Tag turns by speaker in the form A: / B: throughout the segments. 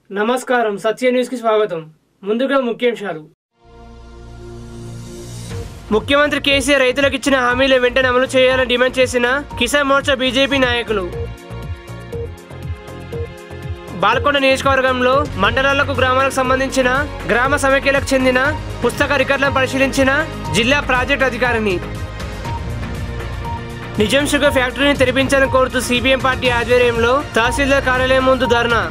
A: నమస్కారం సత్య న్యూస్ కి స్వాగతం ముందుగా ముఖ్యాంశాలు ముఖ్యమంత్రి కేసీఆర్ రైతులకు ఇచ్చిన హామీలు వెంటనే అమలు చేయాలని డిమాండ్ చేసిన కిసాన్ మోర్చా బీజేపీ నాయకులు బాల్కొండ నియోజకవర్గంలో మండలాలకు గ్రామాలకు సంబంధించిన గ్రామ సమైక్యలకు చెందిన పుస్తక రికార్డులను పరిశీలించిన జిల్లా ప్రాజెక్ట్ అధికారిని నిజాం షుగర్ ఫ్యాక్టరీని తెరిపించాలని కోరుతూ సిపిఎం పార్టీ ఆధ్వర్యంలో తహసీల్దార్ కార్యాలయం ముందు ధర్నా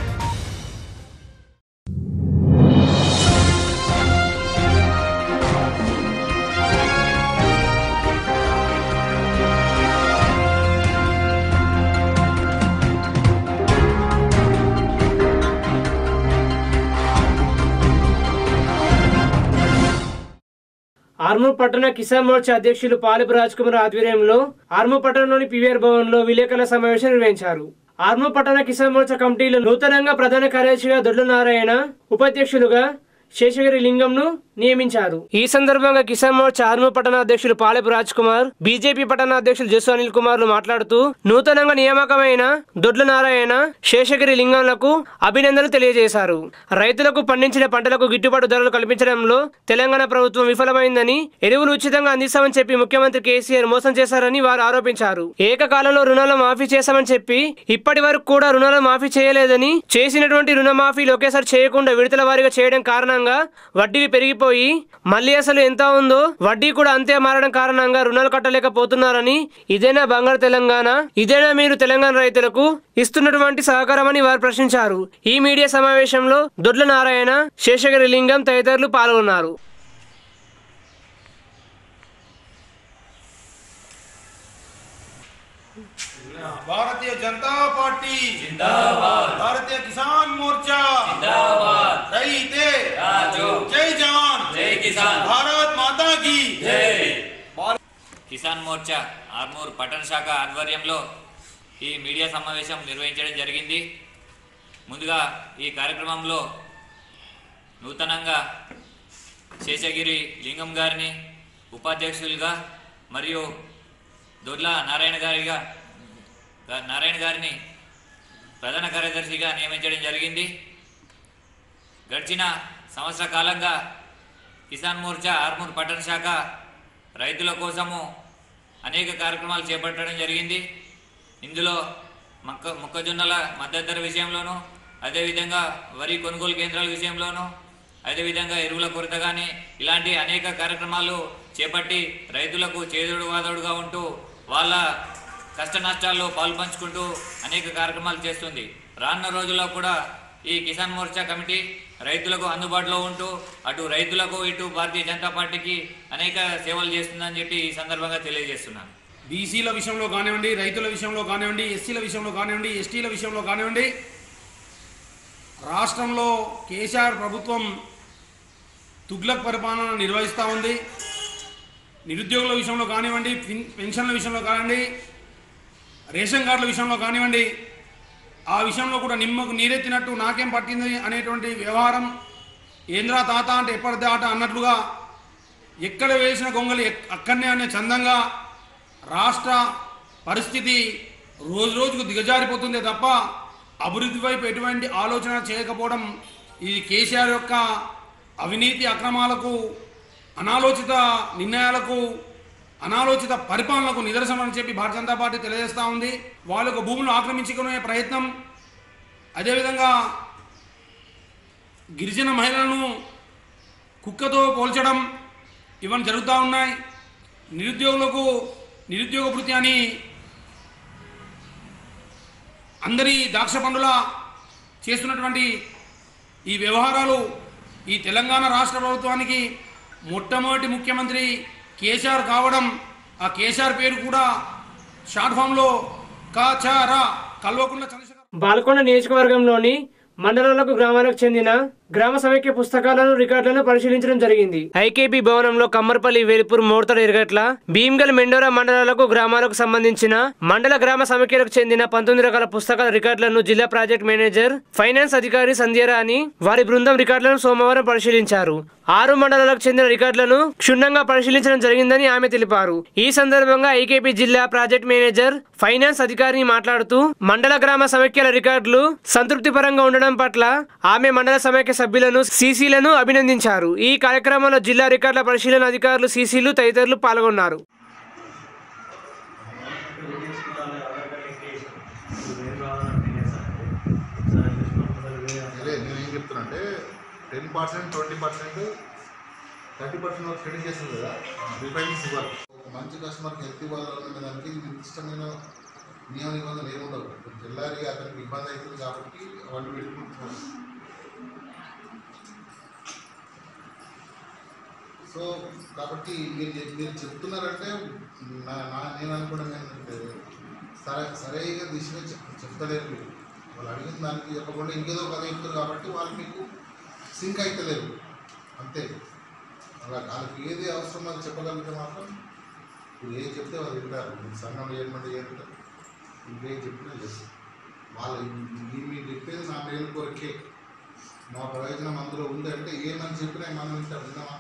A: ఆర్మూర్ పట్టణ కిసాన్ మోర్చా అధ్యక్షులు పాలిపు రాజ్ కుమార్ ఆధ్వర్యంలో ఆర్మూర్ పట్టణంలోని పివిఆర్ భవన్ లో విలేకరుల సమావేశం నిర్వహించారు ఆర్మూర్ పట్టణ కిసాన్ మోర్చా కమిటీలో నూతనంగా ప్రధాన కార్యదర్శిగా దొడ్ల నారాయణ ఉపాధ్యక్షులుగా శేషగిరి లింగంను నియమించారు ఈ సందర్భంగా కిసాన్ మోర్చా ఆర్మూర్ పట్టణ అధ్యక్షులు పాలెపు రాజ్ కుమార్ బీజేపీ పట్టణ అధ్యక్షులు జస్సు అనిల్ కుమార్ మాట్లాడుతూ నూతనంగా నియామకమైన దొడ్ల నారాయణ శేషగిరి లింగంలకు అభినందనలు తెలియజేశారు రైతులకు పండించిన పంటలకు గిట్టుబాటు ధరలు కల్పించడంలో తెలంగాణ ప్రభుత్వం విఫలమైందని ఎరువులు ఉచితంగా అందిస్తామని చెప్పి ముఖ్యమంత్రి కేసీఆర్ మోసం చేశారని వారు ఆరోపించారు ఏకకాలంలో రుణాలు మాఫీ చేశామని చెప్పి ఇప్పటి వరకు కూడా రుణాలు మాఫీ చేయలేదని చేసినటువంటి రుణమాఫీలు ఒకేసారి చేయకుండా విడతల వారీగా చేయడం కారణంగా వడ్డీలు పెరిగిపోయి మళ్ళీ అసలు ఎంత ఉందో వడ్డీ కూడా అంతే మారడం కారణంగా రుణాలు కట్టలేకపోతున్నారని ఇదేనా బంగారు తెలంగాణ ఇదేనా మీరు తెలంగాణ రైతులకు ఇస్తున్నటువంటి సహకారమని వారు ప్రశ్నించారు ఈ మీడియా సమావేశంలో దొడ్ల నారాయణ శేషగిరి లింగం తదితరులు పాల్గొన్నారు
B: భారతీయ జనతా పార్టీ భారతీయ కిసాన్ మోర్చా రైతే జై జవాన్
C: జై కిసాన్
B: భారత్ మాతా కీ
C: కిసాన్ మోర్చా ఆర్మూర్ పట్టణ శాఖ ఆధ్వర్యంలో ఈ మీడియా సమావేశం నిర్వహించడం జరిగింది ముందుగా ఈ కార్యక్రమంలో నూతనంగా శేషగిరి లింగం గారిని ఉపాధ్యక్షులుగా మరియు దొడ్ల నారాయణ గారిగా గా- నారాయణ గారిని ప్రధాన కార్యదర్శిగా నియమించడం జరిగింది గడిచిన సంవత్సర కాలంగా కిసాన్ మోర్చా ఆర్మూర్ పట్టణ శాఖ రైతుల కోసము అనేక కార్యక్రమాలు చేపట్టడం జరిగింది ఇందులో మొక్క మొక్కజొన్నల మద్దతు ధర విషయంలోనూ అదేవిధంగా వరి కొనుగోలు కేంద్రాల విషయంలోనూ అదేవిధంగా ఎరువుల కొరత కానీ ఇలాంటి అనేక కార్యక్రమాలు చేపట్టి రైతులకు చేదోడు వాదోడుగా ఉంటూ వాళ్ళ కష్ట నష్టాల్లో పాలు పంచుకుంటూ అనేక కార్యక్రమాలు చేస్తుంది రానున్న రోజుల్లో కూడా ఈ కిసాన్ మోర్చా కమిటీ రైతులకు అందుబాటులో ఉంటూ అటు రైతులకు ఇటు భారతీయ జనతా పార్టీకి అనేక సేవలు చేస్తుందని చెప్పి ఈ సందర్భంగా తెలియజేస్తున్నాను
B: బీసీల విషయంలో కానివ్వండి రైతుల విషయంలో కానివ్వండి ఎస్సీల విషయంలో కానివ్వండి ఎస్టీల విషయంలో కానివ్వండి రాష్ట్రంలో కేసీఆర్ ప్రభుత్వం తుగ్లక్ పరిపాలన నిర్వహిస్తూ ఉంది నిరుద్యోగుల విషయంలో కానివ్వండి పెన్- పెన్షన్ల విషయంలో కానివ్వండి రేషన్ కార్డుల విషయంలో కానివ్వండి ఆ విషయంలో కూడా నిమ్మకు నీరెత్తినట్టు నాకేం పట్టింది అనేటువంటి వ్యవహారం ఏంద్రా తాత అంటే ఎప్పటిదే ఆట అన్నట్లుగా ఎక్కడ వేసిన గొంగలి ఎక్- అక్కడనే అనే చందంగా రాష్ట్ర పరిస్థితి రోజు రోజుకు దిగజారిపోతుందే తప్ప అభివృద్ధి వైపు ఎటువంటి ఆలోచన చేయకపోవడం ఇది కేసీఆర్ యొక్క అవినీతి అక్రమాలకు అనాలోచిత నిర్ణయాలకు అనాలోచిత పరిపాలనకు నిదర్శనం అని చెప్పి భారతీయ జనతా పార్టీ తెలియజేస్తూ ఉంది వాళ్ళ యొక్క భూములను ఆక్రమించుకునే ప్రయత్నం అదేవిధంగా గిరిజన మహిళలను కుక్కతో పోల్చడం ఇవన్నీ జరుగుతూ ఉన్నాయి నిరుద్యోగులకు నిరుద్యోగ వృత్తి అని అందరి ద్రాక్ష పండుల చేస్తున్నటువంటి ఈ వ్యవహారాలు ఈ తెలంగాణ రాష్ట్ర ప్రభుత్వానికి మొట్టమొదటి ముఖ్యమంత్రి కేసీఆర్ కావడం ఆ కేసీఆర్ పేరు కూడా షార్ట్ ఫామ్లో కాచారా కల్వకుంట్ల చంద్రశేఖర్
A: బాల్కొండ నియోజకవర్గంలోని మండలాలకు గ్రామాలకు చెందిన గ్రామ సమైక్య పుస్తకాలను రికార్డులను పరిశీలించడం జరిగింది ఐకేపీ భవనంలో కమ్మర్పల్లి వేల్పూర్ మోర్తడ ఇరగట్ల భీమ్గల్ మెండోరా మండలాలకు గ్రామాలకు సంబంధించిన మండల గ్రామ సమైక్యలకు చెందిన పంతొమ్మిది రకాల పుస్తకాల రికార్డులను జిల్లా ప్రాజెక్ట్ మేనేజర్ ఫైనాన్స్ అధికారి సంధ్యరాణి వారి బృందం రికార్డులను సోమవారం పరిశీలించారు ఆరు మండలాలకు చెందిన రికార్డులను క్షుణ్ణంగా పరిశీలించడం జరిగిందని ఆమె తెలిపారు ఈ సందర్భంగా ఐకేపీ జిల్లా ప్రాజెక్ట్ మేనేజర్ ఫైనాన్స్ అధికారిని మాట్లాడుతూ మండల గ్రామ సమైక్యల రికార్డులు సంతృప్తిపరంగా ఉండడం పట్ల ఆమె మండల సమైక్య సభ్యులను సీసీలను అభినందించారు ఈ కార్యక్రమంలో జిల్లా రికార్డుల పరిశీలన అధికారులు సీసీలు తదితరులు పాల్గొన్నారు
D: అదే నేను ఏం చెప్తున్నా అంటే ten percent twenty percent thirty percent వరకు షెడ్యూల్ చేస్తుంది కదా రిఫైనింగ్స్ ఇవ్వాలి ఒక మంచి కస్టమర్కి హెల్త్ ఇవ్వాలనే దానికి నిర్దిష్టమైన నియమ నిబంధనలు ఏముండవు తెల్లారి అతనికి ఇబ్బంది అవుతుంది కాబట్టి వాళ్ళు పెట్టుకుంటున్నారు సో కాబట్టి మీరు చెప్- మీరు చెప్తున్నారంటే నా నా నేను అనుకోవడం ఏంటంటే సరే సరైన దిశగా చెప్ చెప్తలేరు మీరు వాళ్ళు అడిగిన దానికి చెప్పకుండా ఇంకేదో కథ చెప్తారు కాబట్టి వాళ్ళు మీకు సింక్ అవుతలేరు అంతే అలా వాళ్ళకి ఏది అవసరం అది చెప్పగలిగితే మాత్రం ఇప్పుడు ఏం చెప్తే వాళ్ళు వింటారు మీరు సంఘం చేయమంటే ఏంటంటే ఇంకేం చెప్పినా చేస్తారు వాళ్ళు ఈ- మీరు చెప్పేది నా మేలు కొరకే మా ప్రయోజనం అందులో ఉంది అంటే ఏమని చెప్పినా మనం వింటాం విన్నామా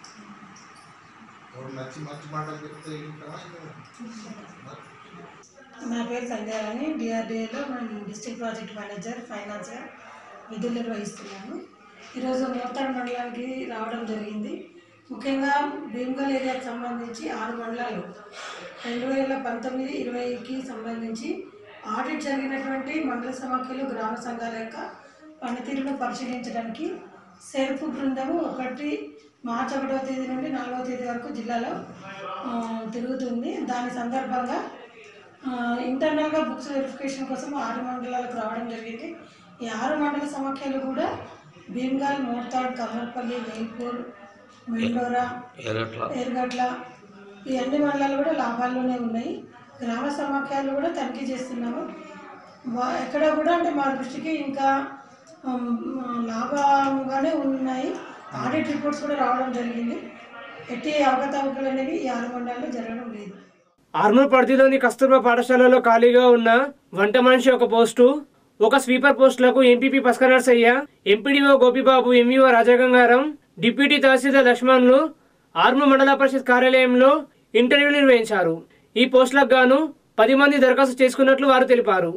D: ఎవరు నచ్చి మంచి మాటలు చెప్తే వింటామా వినమా? మరి
E: నా పేరు సంధ్యారాణి డిఆర్డిఏలో నేను డిస్ట్రిక్ట్ ప్రాజెక్ట్ మేనేజర్ ఫైనాన్స్గా విధులు నిర్వహిస్తున్నాను ఈరోజు మోతాడు మండలానికి రావడం జరిగింది ముఖ్యంగా భీమగల్ ఏరియాకి సంబంధించి ఆరు మండలాలు రెండు వేల పంతొమ్మిది ఇరవైకి సంబంధించి ఆడిట్ జరిగినటువంటి మండల సమాఖ్యలు గ్రామ సంఘాల యొక్క పనితీరును పరిశీలించడానికి సెల్ఫ్ బృందము ఒకటి మార్చి ఒకటవ తేదీ నుండి నాలుగవ తేదీ వరకు జిల్లాలో ఆ, తిరుగుతుంది దాని సందర్భంగా ఆ, ఇంటర్నల్గా బుక్స్ వెరిఫికేషన్ కోసం ఆరు మండలాలకు రావడం జరిగింది ఈ ఆరు మండల సమాఖ్యలు కూడా భీమ్గల్ మోర్తాడ్ కమ్మర్పల్లి వేల్పూర్ మెండోరా ఎర్గట్ల ఈ అన్ని మండలాలు కూడా లాభాల్లోనే ఉన్నాయి గ్రామ సమాఖ్యలు కూడా తనిఖీ చేస్తున్నాము వా- ఎక్కడ కూడా అంటే మా దృష్టికి ఇంకా ఉమ్, లాభంగానే ఉన్నాయి ఆడిట్ రిపోర్ట్స్ కూడా రావడం జరిగింది ఎట్టి అవకతవకలు అనేవి ఈ ఆరు మండలాల్లో జరగడం లేదు
A: ఆర్మూర్ పరిధిలోని కస్తూర్బా పాఠశాలలో ఖాళీగా ఉన్న వంట మనిషి ఒక పోస్టు ఒక స్వీపర్ పోస్టులకు MPP Paskar Narsaiah MPDO Gopibabu MEO Rajagangaram deputy tahsildar లక్ష్మణ్లు ఆర్మూర్ మండల పరిషత్ కార్యాలయంలో ఇంటర్వ్యూ నిర్వహించారు ఈ పోస్టులకు గాను పది మంది దరఖాస్తు చేసుకున్నట్లు వారు తెలిపారు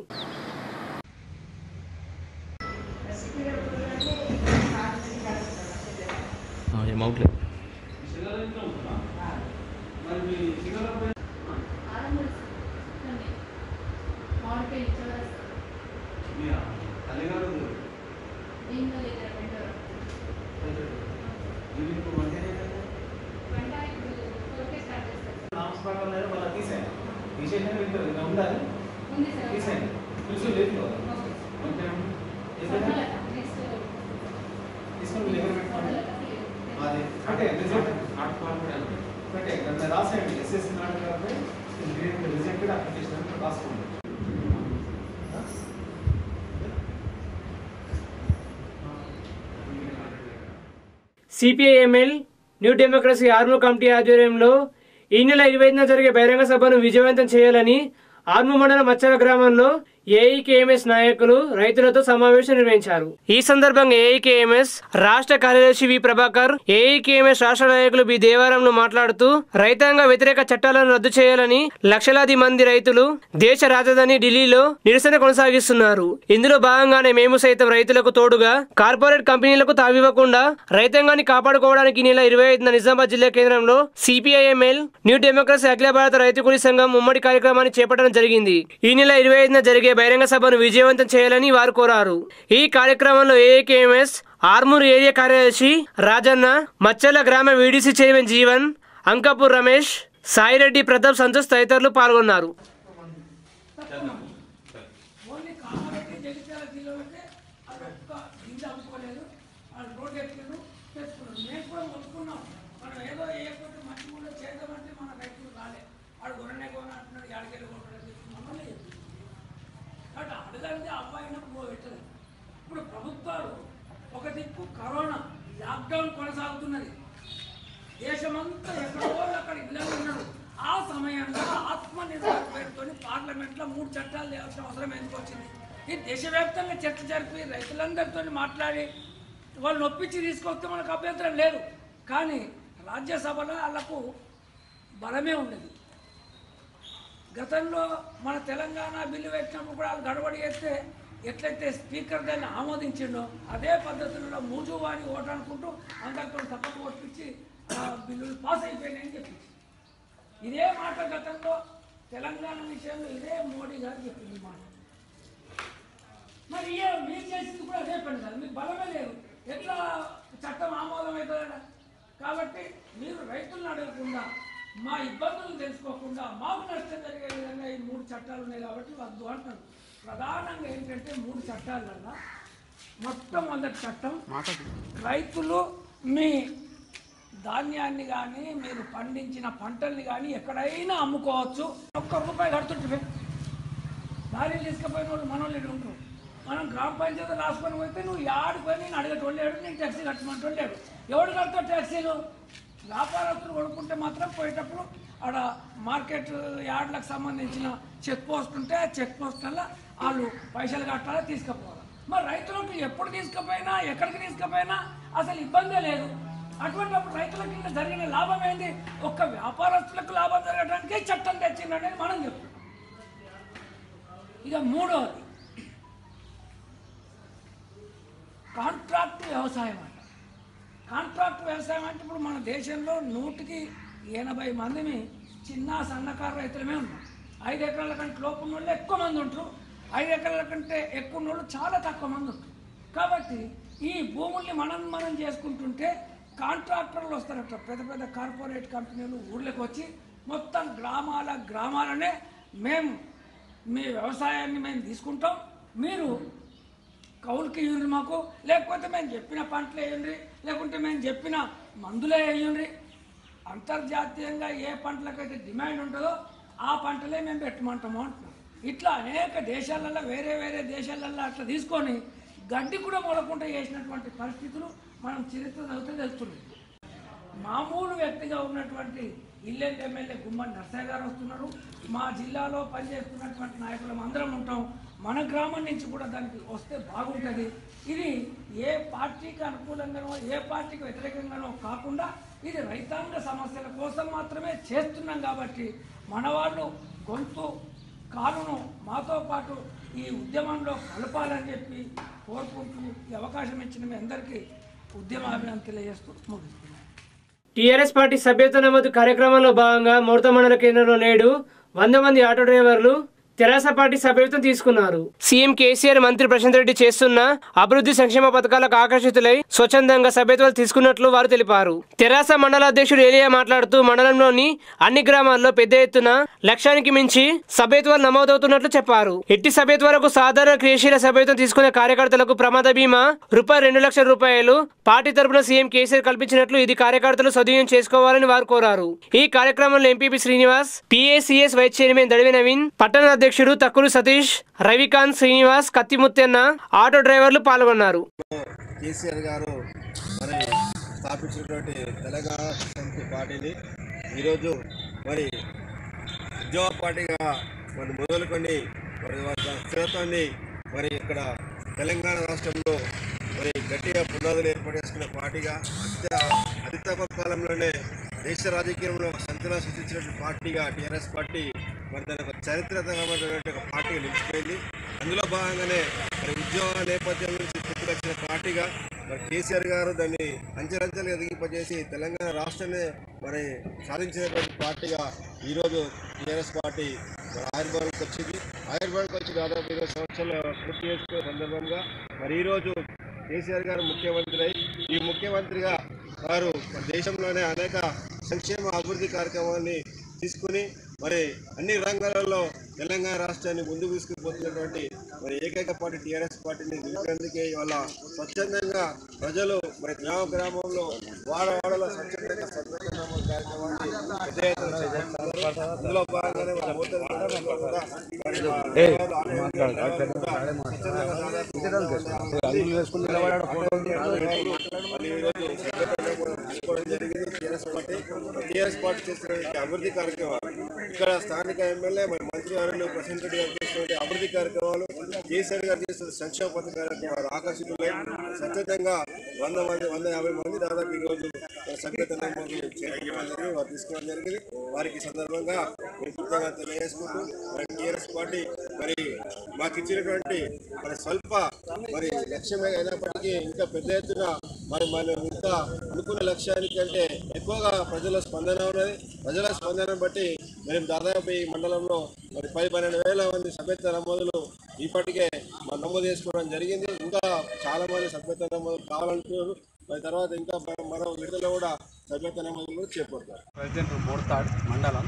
F: ఏమవుట్లేదు
G: అంటే రిజల్ట్ అంటే దాన్ని రాసేయండి ఎస్ఎస్ నాటకాలపై రిజెక్టెడ్ అప్లికేషన్ అని రాసుకోండి
A: CPI ML new democracy Armoor committee ఆధ్వర్యంలో ఈ నెల ఇరవై ఐదున జరిగే బహిరంగ సభను విజయవంతం చేయాలని ఆర్మూర్ మండలం మచ్చల గ్రామంలో ఏఐకేఎంఎస్ నాయకులు రైతులతో సమావేశం నిర్వహించారు ఈ సందర్భంగా ఏఐకేఎంఎస్ రాష్ట్ర కార్యదర్శి వి ప్రభాకర్ ఏఐకేఎంఎస్ రాష్ట్ర నాయకులు బి దేవారంను మాట్లాడుతూ రైతాంగ వ్యతిరేక చట్టాలను రద్దు చేయాలని లక్షలాది మంది రైతులు దేశ రాజధాని ఢిల్లీలో నిరసన కొనసాగిస్తున్నారు ఇందులో భాగంగానే మేము సైతం రైతులకు తోడుగా కార్పొరేట్ కంపెనీలకు తావివ్వకుండా రైతాంగాన్ని కాపాడుకోవడానికి ఈ నెల ఇరవై ఐదున నిజామాబాద్ జిల్లా కేంద్రంలో సిపిఐఎంఎల్ న్యూ డెమోక్రసీ అఖిల భారత రైతు కూలీ సంఘం ఉమ్మడి కార్యక్రమాన్ని చేపట్టడం జరిగింది ఈ నెల ఇరవై ఐదున జరిగే బహిరంగ సభను విజయవంతం చేయాలని వారు కోరారు ఈ కార్యక్రమంలో ఏఏకేఎంఎస్ ఆర్మూర్ ఏరియా కార్యదర్శి రాజన్న మచ్చల గ్రామ వీడీసీ చైర్మన్ జీవన్ అంకాపూర్ రమేష్ సాయిరెడ్డి ప్రతాప్ సంతోష్ తదితరులు పాల్గొన్నారు
H: ఓన్లీ కామారెడ్డి జగిత్యాల జిల్లాలోనే అది ఒక్క గింజ అమ్ముకోలేదు వాళ్ళు రోడ్డు ఎక్కిండు తెచ్చుకున్నాడు మేము కూడా కొనుక్కున్నాం మనం ఏదో వేయకపోతే మంచి కూడా చేద్దామంటే మన రైతులు రాలే వాడు కొననే కొన అంటున్నాడు ఎడకెళ్ళి కొనలేదు తెచ్చుకున్నామని కాబట్టి అడగంటే అబ్బాయినప్పుడు పెట్టలేదు ఇప్పుడు ప్రభుత్వాలు ఒక దిక్కు కరోనా లాక్డౌన్ కొనసాగుతున్నది దేశమంతా ఎక్కడో అక్కడ ఇళ్ళలో ఉన్నారు ఆ సమయంలో ఆత్మనిర్భర్ పేరుతో పార్లమెంట్లో మూడు చట్టాలు చేయాల్సిన అవసరం ఎందుకు వచ్చింది ఈ దేశవ్యాప్తంగా చర్చ జరిపి రైతులందరితో మాట్లాడి వాళ్ళు నొప్పించి తీసుకొస్తే మనకు అభ్యంతరం లేదు కానీ రాజ్యసభలో వాళ్ళకు బలమే ఉండేది గతంలో మన తెలంగాణ బిల్లు పెట్టినప్పుడు కూడా వాళ్ళు గడబడి చేస్తే ఎట్లయితే స్పీకర్ దాన్ని ఆమోదించిండో అదే పద్ధతిలో మూజువారి ఓటు అనుకుంటూ అందరితో తప్పక ఓటిపించి ఆ బిల్లులు పాస్ అయిపోయినాయని చెప్పింది ఇదే మాట గతంలో తెలంగాణ విషయంలో ఇదే మోడీ గారు చెప్పింది ఈ మాట మరి ఏ మీరు చేసింది కూడా అదే పని కాదు మీకు బలమే లేదు ఎట్లా చట్టం ఆమోదం అవుతుందట కాబట్టి మీరు రైతులను అడగకుండా మా ఇబ్బందులు తెలుసుకోకుండా మాకు నష్టం జరిగే విధంగా ఈ మూడు చట్టాలు ఉన్నాయి కాబట్టి వద్దు అంటారు ప్రధానంగా ఏంటంటే మూడు చట్టాలల్లో మొట్టమొదటి చట్టం రైతులు మీ ధాన్యాన్ని కానీ మీరు పండించిన పంటల్ని కానీ ఎక్కడైనా అమ్ముకోవచ్చు ఒక్క రూపాయి కడుతుంటే లారీలు తీసుకుపోయిన వాళ్ళు మనోళ్ళు ఇక్కడ ఉంటారు మనం గ్రామ పంచాయతీ రాసుకొని పోతే నువ్వు యాడికి పోయి నేను అడగటోళ్ళు లేడు నేను ట్యాక్సీ కట్టమంటోళ్ళు లేడు ఎవడు కడతావు ట్యాక్సీలు వ్యాపారస్తులు కొనుక్కుంటే మాత్రం పోయేటప్పుడు ఆడ మార్కెట్ యార్డ్లకు సంబంధించిన చెక్ పోస్ట్ ఉంటే ఆ చెక్ పోస్ట్ వల్ల వాళ్ళు పైసలు కట్టాలా తీసుకుపోవాలి మరి రైతులకు ఎప్పుడు తీసుకుపోయినా ఎక్కడికి తీసుకుపోయినా అసలు ఇబ్బందే లేదు అటువంటిప్పుడు రైతులకు ఇంకా జరిగిన లాభం ఏంది ఒక్క వ్యాపారస్తులకు లాభం జరగడానికి చట్టం తెచ్చిండనేది మనం చెప్తాం ఇక మూడవది కాంట్రాక్ట్ వ్యవసాయం అంట కాంట్రాక్ట్ వ్యవసాయం అంటే ఇప్పుడు మన దేశంలో నూటికి ఎనభై మందిని చిన్న సన్నకారు రైతులమే ఉన్నాం ఐదు ఎకరాల కంటే లోపు ఉన్న వాళ్ళు ఎక్కువ మంది ఉంటారు ఐదు ఎకరాల కంటే ఎక్కువ ఉన్న వాళ్ళు చాలా తక్కువ మంది ఉంటారు కాబట్టి ఈ భూముల్ని మనం మనం చేసుకుంటుంటే కాంట్రాక్టర్లు వస్తారట పెద్ద పెద్ద కార్పొరేట్ కంపెనీలు ఊళ్ళకి వచ్చి మొత్తం గ్రామాల గ్రామాలనే మేము మీ వ్యవసాయాన్ని మేము తీసుకుంటాం మీరు కౌలుకి ఇవ్వండి మాకు లేకపోతే మేము చెప్పిన పంటలు వేయండి లేకుంటే మేము చెప్పిన మందులే వేయండి అంతర్జాతీయంగా ఏ పంటలకైతే డిమాండ్ ఉంటుందో ఆ పంటలే మేము పెట్టమంటాము అంటున్నాం ఇట్లా అనేక దేశాలలో వేరే వేరే దేశాలలో అట్లా తీసుకొని గడ్డి కూడా మొలకుండా చేసినటువంటి పరిస్థితులు మనం చరిత్ర చదివితే తెలుస్తుంది మామూలు వ్యక్తిగా ఉన్నటువంటి ఇల్లెంట్ ఎమ్మెల్యే గుమ్మడి నర్సయ్య గారు వస్తున్నారు మా జిల్లాలో పనిచేస్తున్నటువంటి నాయకులం అందరం ఉంటాం మన గ్రామం నుంచి కూడా దానికి వస్తే బాగుంటుంది ఇది ఏ పార్టీకి అనుకూలంగానో ఏ పార్టీకి వ్యతిరేకంగానో కాకుండా ఇది రైతాంగ సమస్యల కోసం మాత్రమే చేస్తున్నాం కాబట్టి మన వాళ్ళు గొంతు కాలును మాతో పాటు ఈ ఉద్యమంలో కలపాలని చెప్పి కోరుకుంటూ ఈ అవకాశం ఇచ్చిన మీ అందరికీ ఉద్యమాభినందన తెలియజేస్తూ ముగిస్తున్నాను
A: టీఆర్ఎస్ పార్టీ సభ్యత్వ నమోదు కార్యక్రమంలో భాగంగా ముడత మండల కేంద్రంలో నేడు వంద మంది ఆటో డ్రైవర్లు తెరాస పార్టీ సభ్యత్వం తీసుకున్నారు సీఎం కేసీఆర్ మంత్రి ప్రశాంత్ రెడ్డి చేస్తున్న అభివృద్ధి సంక్షేమ పథకాలకు ఆకర్షితులై స్వచ్ఛందంగా సభ్యత్వాలు తీసుకున్నట్లు వారు తెలిపారు తెరాస మండల అధ్యక్షుడు ఏలియా మాట్లాడుతూ మండలంలోని అన్ని గ్రామాల్లో పెద్ద ఎత్తున లక్ష్యానికి మించి సభ్యత్వాలు నమోదవుతున్నట్లు చెప్పారు ఎట్టి సభ్యత్వాలకు సాధారణ క్రియాశీల సభ్యత్వం తీసుకునే కార్యకర్తలకు ప్రమాద బీమా రూపాయి రెండు లక్షల రూపాయలు పార్టీ తరపున సీఎం కేసీఆర్ కల్పించినట్లు ఇది కార్యకర్తలు సద్వినియోగం చేసుకోవాలని వారు కోరారు ఈ కార్యక్రమంలో MPP Srinivas PACS vice chairman Dadivi Naveen పట్టణ అధ్యక్షుడు తక్కులు సతీష్ రవికాంత్ శ్రీనివాస్ కత్తిముత్తెన్న ఆటో డ్రైవర్లు పాల్గొన్నారు
F: కేసీఆర్ గారు మరి స్థాపించినటువంటి తెలంగాణ సమితి పార్టీని ఈరోజు మరి ఉద్యోగ పార్టీగా మరి మొదలుకొని మరి వారి స్థిరత్వాన్ని మరి ఇక్కడ తెలంగాణ రాష్ట్రంలో మరి గట్టిగా పునాదులు ఏర్పాటు చేసుకున్న పార్టీగా అత్య అతి తక్కువ కాలంలోనే దేశ రాజకీయంలో సంచలనం సృష్టించినటువంటి పార్టీగా టీఆర్ఎస్ పార్టీ మరి దాని ఒక చరిత్రకరమైనటువంటి ఒక పార్టీగా నిలిచిపోయింది అందులో భాగంగానే మరి ఉద్యోగ నేపథ్యం నుంచి పుట్టుకొచ్చిన పార్టీగా మరి కేసీఆర్ గారు దాన్ని అంచెలంచెలుగా ఎదిగింపజేసి తెలంగాణ రాష్ట్రాన్ని మరి సాధించినటువంటి పార్టీగా ఈరోజు టీఆర్ఎస్ పార్టీ మరి ఆయుర్వేదానికి వచ్చింది ఆయుర్వేదానికి వచ్చి దాదాపు ఇరవై సంవత్సరాలు పూర్తి చేసుకునే సందర్భంగా మరి ఈరోజు కేసీఆర్ గారు ముఖ్యమంత్రి అయి ఈ ముఖ్యమంత్రిగా వారు మన దేశంలోనే అనేక సంక్షేమ అభివృద్ధి కార్యక్రమాన్ని తీసుకుని మరి అన్ని రంగాలలో తెలంగాణ రాష్ట్రాన్ని ముందుకు తీసుకుపోతున్నటువంటి మరి ఏకైక పార్టీ టీఆర్ఎస్ పార్టీని నిలిపేందుకే ఇవాళ స్వచ్ఛందంగా ప్రజలు మరి గ్రామ గ్రామంలో వాడ వాడలో స్వచ్ఛందంగా స్వచ్ఛంద నమోదు కార్యక్రమాన్ని పెద్ద ఎత్తున చేపడుతున్నారు. అందులో భాగంగానే మన నూతన మండలంలో కూడా మరి మా గ్రామాలు ఆలయాలు కూడా స్వచ్ఛందంగా దాదాపు మరి ఈరోజు సెక్రటరీ కూడా తీసుకోవడం జరిగింది టీఆర్ఎస్ పార్టీ టీఆర్ఎస్ పార్టీ చేస్తున్నటువంటి అభివృద్ధి కార్యక్రమాలు ఇక్కడ స్థానిక ఎమ్మెల్యే మరి మంత్రి గారు ప్రశాంత్ రెడ్డి గారు చేస్తున్నటువంటి అభివృద్ధి కార్యక్రమాలు కేసీఆర్ గారు చేస్తున్న సంక్షేమ పథక కార్యక్రమాలు ఆకర్షితులై స్వచ్ఛతంగా వంద మంది వంద యాభై మంది దాదాపు ఈరోజు సంఘటన చేరుకోవడం వారు తీసుకోవడం జరిగింది వారికి ఈ సందర్భంగా మేము కృతజ్ఞత తెలియజేసుకుంటూ మరి టీఆర్ఎస్ పార్టీ మరి మాకు ఇచ్చినటువంటి మరి స్వల్ప మరి లక్ష్యమే అయినప్పటికీ ఇంకా పెద్ద ఎత్తున మరి మనం ఇంకా అనుకున్న లక్ష్యానికంటే ఎక్కువగా ప్రజల స్పందన ఉన్నది ప్రజల స్పందన బట్టి మేము దాదాపు ఈ మండలంలో మరి పది పన్నెండు వేల మంది సభ్యత్వ నమోదులు ఇప్పటికే మరి నమోదు చేసుకోవడం జరిగింది ఇంకా చాలా మంది సభ్యత్వ నమోదు కావాలంటున్నారు మరి తర్వాత ఇంకా మనం మరో విడుదల కూడా సభ్యత్వ నమోదులు కూడా చేపడతారు
G: ప్రెసిడెంట్ మోడతాడ్ మండలం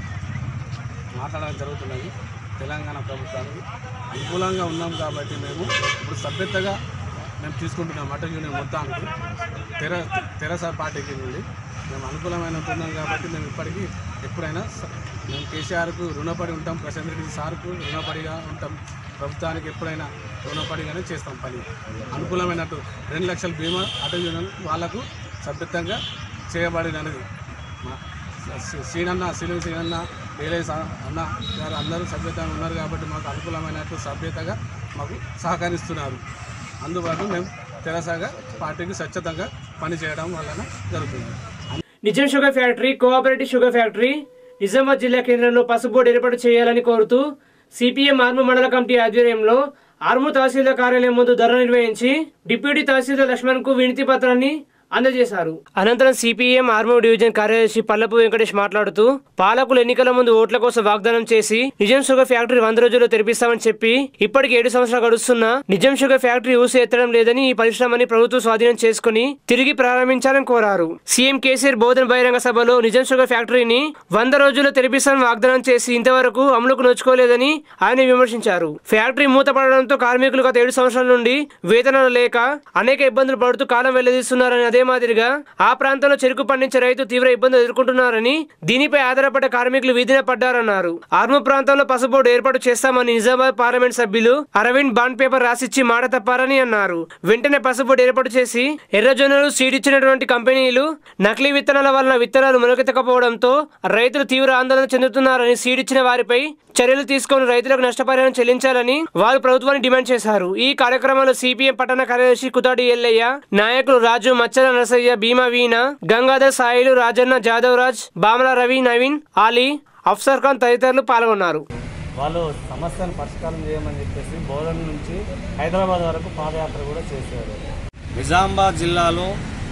G: మాట్లాడడం జరుగుతున్నది తెలంగాణ ప్రభుత్వానికి అనుకూలంగా ఉన్నాం కాబట్టి మేము ఇప్పుడు సభ్యతగా మేము తీసుకుంటున్నాం మటన్ యూనియన్ మొత్తానికి తెర తెరస పార్టీకి నుండి మేము అనుకూలమైన ఉంటున్నాం కాబట్టి మేము ఇప్పటికీ ఎప్పుడైనా స- మేము కేసీఆర్కు రుణపడి ఉంటాం ప్రశాంత్ రెడ్డి సార్కు రుణపడిగా ఉంటాం ప్రభుత్వానికి ఎప్పుడైనా రుణపడిగానే చేస్తాం పని అనుకూలమైనట్టు రెండు లక్షల బీమా అటల్ యూనియన్ వాళ్లకు సభ్యతంగా చేయబడినది మా శ్రీ- శ్రీనన్న సిలువ శ్రీనన్న ఏలేస్ అన్న గారు అందరూ సభ్యతగా ఉన్నారు కాబట్టి మాకు అనుకూలమైనట్టు సభ్యతగా మాకు సహకరిస్తున్నారు అందుబాటు మేము తెరసాగా పార్టీకి స్వచ్ఛతంగా పనిచేయడం వలన జరుగుతుంది
A: Nizam sugar factory cooperative sugar factory Nizamabad జిల్లా కేంద్రంలో పసుపు బోర్డు ఏర్పాటు చేయాలని కోరుతూ సిపిఎం ఆర్ము మండల కమిటీ ఆధ్వర్యంలో ఆర్ము తహసీల్దార్ కార్యాలయం ముందు ధర్నా నిర్వహించి డిప్యూటీ తహసీల్దార్ లక్ష్మణ్ కు వినతి పత్రాన్ని అందజేశారు అనంతరం సిపిఎం ఆర్మూ డివిజన్ కార్యదర్శి పల్లపు వెంకటేష్ మాట్లాడుతూ పాలకులు ఎన్నికల ముందు ఓట్ల కోసం వాగ్దానం చేసి నిజాం షుగర్ ఫ్యాక్టరీ వంద రోజుల్లో తెరిపిస్తామని చెప్పి ఇప్పటికి ఏడు సంవత్సరాలు గడుస్తున్నా నిజాం షుగర్ ఫ్యాక్టరీ ఊసి ఎత్తడం లేదని ఈ పరిశ్రమని ప్రభుత్వం స్వాధీనం చేసుకుని తిరిగి ప్రారంభించాలని కోరారు సీఎం కేసీఆర్ బోధన బహిరంగ సభలో నిజాం షుగర్ ఫ్యాక్టరీని వంద రోజుల్లో తెరిపిస్తామని వాగ్దానం చేసి ఇంతవరకు అమలుకు నోచుకోలేదని ఆయన విమర్శించారు ఫ్యాక్టరీ మూతపడడంతో కార్మికులు గత ఏడు సంవత్సరాల నుండి వేతనాలు లేక అనేక ఇబ్బందులు పడుతూ కాలం వెల్లదీస్తున్నారని అదే మాదిరిగా ఆ ప్రాంతంలో చెరుకు పండించే రైతు తీవ్ర ఇబ్బందులు ఎదుర్కొంటున్నారని దీనిపై ఆధారపడ్డ కార్మికులు వీధిన పడ్డారన్నారు ఆర్ము ప్రాంతంలో పసుబోర్డు ఏర్పాటు చేస్తామని నిజామాబాద్ పార్లమెంట్ సభ్యులు అరవింద్ బాండ్ పేపర్ రాసిచ్చి మాట తప్పారని అన్నారు వెంటనే పసుబోర్డు ఏర్పాటు చేసి ఎర్రజొన్నలు సీడ్ ఇచ్చినటువంటి కంపెనీలు నకిలీ విత్తనాల వలన విత్తనాలు మొలకెత్తకపోవడంతో రైతులు తీవ్ర ఆందోళన చెందుతున్నారని సీడ్ ఇచ్చిన వారిపై చర్యలు తీసుకొని రైతులకు నష్టపరిహారం చెల్లించాలని వారు ప్రభుత్వాన్ని డిమాండ్ చేశారు ఈ కార్యక్రమంలో సిపిఎం పట్టణ కార్యదర్శి కుతాడి ఎల్లయ్య నాయకులు రాజు మచ్చల నరసయ్య భీమా వీణ గంగాధర్ సాయిలు రాజన్న జాదవ్ రాజ్ బామల రవి నవీన్ ఆలీ అఫ్సర్ ఖాన్ తదితరులు పాల్గొన్నారు
I: వాళ్ళు సమస్యను పరిష్కారం చేయమని చెప్పేసి బోధన నుంచి హైదరాబాద్ వరకు పాదయాత్ర కూడా చేశారు నిజామాబాద్ జిల్లాలో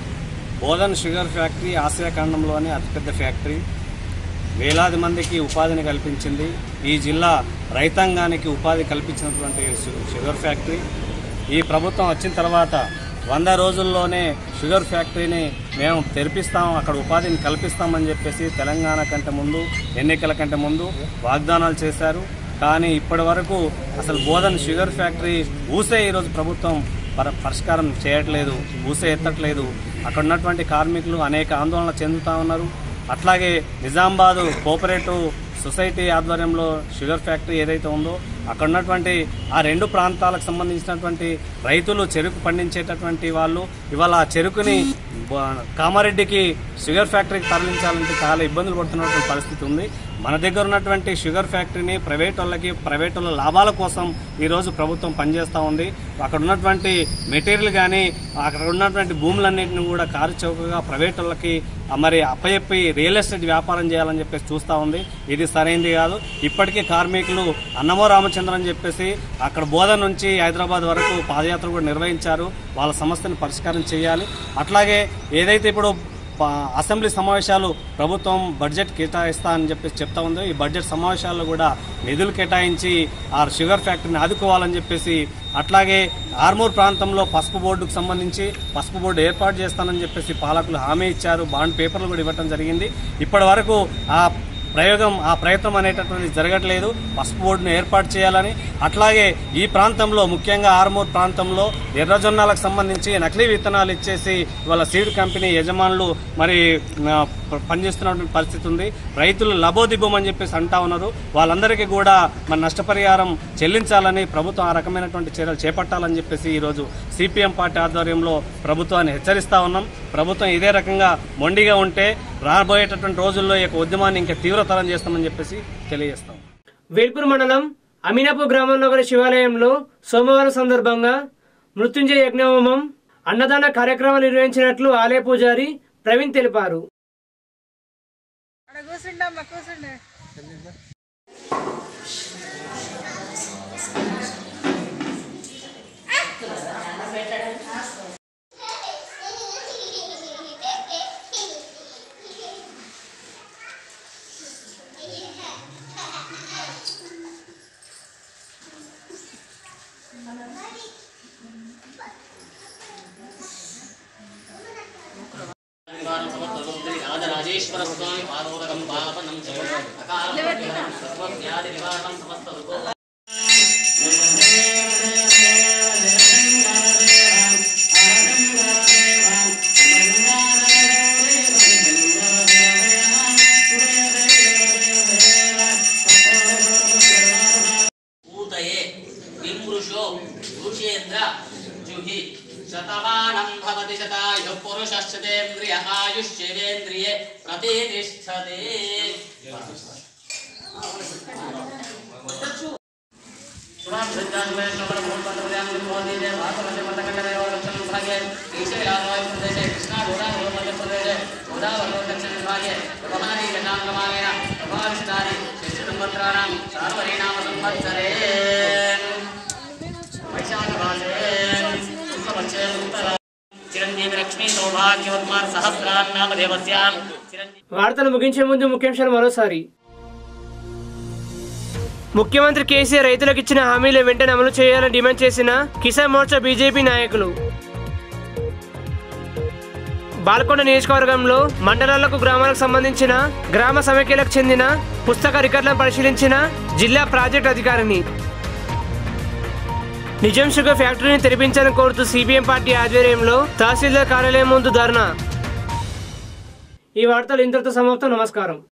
I: బోధన్ షుగర్ ఫ్యాక్టరీ ఆసియా ఖండంలోనే అతిపెద్ద ఫ్యాక్టరీ వేలాది మందికి ఉపాధిని కల్పించింది ఈ జిల్లా రైతాంగానికి ఉపాధి కల్పించినటువంటి షు- షుగర్ ఫ్యాక్టరీ ఈ ప్రభుత్వం వచ్చిన తర్వాత వంద రోజుల్లోనే షుగర్ ఫ్యాక్టరీని మేము తెరిపిస్తాం అక్కడ ఉపాధిని కల్పిస్తామని చెప్పేసి తెలంగాణ కంటే ముందు ఎన్నికల కంటే ముందు వాగ్దానాలు చేశారు కానీ ఇప్పటి వరకు అసలు బోధన్ షుగర్ ఫ్యాక్టరీ ఊసే ఈరోజు ప్రభుత్వం పర- పరిష్కారం చేయట్లేదు ఊసే ఎత్తట్లేదు అక్కడ ఉన్నటువంటి కార్మికులు అనేక ఆందోళన చెందుతా ఉన్నారు అట్లాగే నిజామాబాద్ కోఆపరేటివ్ సొసైటీ ఆధ్వర్యంలో షుగర్ ఫ్యాక్టరీ ఏదైతే ఉందో అక్కడ ఉన్నటువంటి ఆ రెండు ప్రాంతాలకు సంబంధించినటువంటి రైతులు చెరుకు పండించేటటువంటి వాళ్ళు ఇవాళ ఆ చెరుకుని బ- కామారెడ్డికి షుగర్ ఫ్యాక్టరీకి తరలించాలంటే చాలా ఇబ్బందులు పడుతున్నటువంటి పరిస్థితి ఉంది మన దగ్గర ఉన్నటువంటి షుగర్ ఫ్యాక్టరీని ప్రైవేట్ వాళ్ళకి ప్రైవేట్ వాళ్ళ లాభాల కోసం ఈరోజు ప్రభుత్వం పనిచేస్తూ ఉంది అక్కడ ఉన్నటువంటి మెటీరియల్ కానీ అక్కడ ఉన్నటువంటి భూములన్నింటిని కూడా కారు చౌకగా ప్రైవేట్ వాళ్ళకి ఆ మరి అప్పచెప్పి రియల్ ఎస్టేట్ వ్యాపారం చేయాలని చెప్పేసి చూస్తూ ఉంది ఇది సరైంది కాదు ఇప్పటికీ కార్మికులు అన్నమో రామచంద్ర అని చెప్పేసి అక్కడ బోధ నుంచి హైదరాబాద్ వరకు పాదయాత్ర కూడా నిర్వహించారు వాళ్ళ సమస్యను పరిష్కారం చేయాలి అట్లాగే ఏదైతే ఇప్పుడు ప- అసెంబ్లీ సమావేశాలు ప్రభుత్వం బడ్జెట్ కేటాయిస్తా అని చెప్పేసి చెప్తా ఉందో ఈ బడ్జెట్ సమావేశాల్లో కూడా నిధులు కేటాయించి ఆ షుగర్ ఫ్యాక్టరీని ఆదుకోవాలని చెప్పేసి అట్లాగే ఆర్మూర్ ప్రాంతంలో పసుపు బోర్డుకు సంబంధించి పసుపు బోర్డు ఏర్పాటు చేస్తానని చెప్పేసి పాలకులు హామీ ఇచ్చారు బాండ్ పేపర్లు కూడా ఇవ్వడం జరిగింది ఇప్పటి వరకు ఆ ప్రయోగం ఆ ప్రయత్నం అనేటటువంటి జరగట్లేదు పసుపు బోర్డును ఏర్పాటు చేయాలని అట్లాగే ఈ ప్రాంతంలో ముఖ్యంగా ఆర్మూర్ ప్రాంతంలో ఎర్రజొన్నాలకు సంబంధించి నకిలీ విత్తనాలు ఇచ్చేసి వాళ్ళ సీడ్ కంపెనీ యజమానులు మరి ఆ, పనిచేస్తున్నటువంటి పరిస్థితి ఉంది రైతులు లబోదిబ్బం అని చెప్పేసి అంటా ఉన్నారు వాళ్ళందరికీ కూడా మన నష్టపరిహారం చెల్లించాలని ప్రభుత్వం ఆ రకమైనటువంటి చర్యలు చేపట్టాలని చెప్పేసి ఈరోజు సిపిఎం పార్టీ ఆధ్వర్యంలో ప్రభుత్వాన్ని హెచ్చరిస్తా ఉన్నాం ప్రభుత్వం ఇదే రకంగా మొండిగా ఉంటే రాబోయేటటువంటి రోజుల్లో ఈ యొక్క ఉద్యమాన్ని ఇంకా తీవ్రతరం చేస్తామని చెప్పేసి తెలియజేస్తాం
A: వేల్పూర్ మండలం అమీనాపూర్ గ్రామంలో గల శివాలయంలో సోమవారం సందర్భంగా మృత్యుంజయ యజ్ఞహోమం అన్నదాన కార్యక్రమం నిర్వహించినట్లు ఆలయ పూజారి ప్రవీణ్ తెలిపారు
J: కూర్చుండమ్మా కూర్చుండే
K: రాజరాజేశ్వర స్వామి పాదోదకం పావనం సర్వవ్యాధి నివారణం సమస్త ఊతయే విమృషో ఋషేంద్ర జుహి శతమానం భవతి శతాయు పురుషశ్చతేంద్రియ ఆయుష్యేంద్రియే ప్రతిష్టతే సార్వరీనామ సంవత్సరే చిరంజీవి లక్ష్మీ సౌభాగ్యవత్మాన్ సహస్రాన్నామ దేవస్యాం చిరంజీవి
A: వార్తలు ముగించే ముందు ముఖ్యాంశాలు మరోసారి ముఖ్యమంత్రి కేసీఆర్ రైతులకు ఇచ్చిన హామీలు వెంటనే అమలు చేయాలని డిమాండ్ చేసిన కిసాన్ మోర్చా బీజేపీ నాయకులు బాల్కొండ నియోజకవర్గంలో మండలాలకు గ్రామాలకు సంబంధించిన గ్రామ సమైక్యలకు చెందిన పుస్తక రికార్డులను పరిశీలించిన జిల్లా ప్రాజెక్ట్ అధికారిని నిజాం షుగర్ ఫ్యాక్టరీని తెరిపించాలని కోరుతూ సిపిఎం పార్టీ ఆధ్వర్యంలో తహసీల్దార్ కార్యాలయం ముందు ధర్నా ఈ వార్తలు ఇంతటితో సమాప్తం నమస్కారం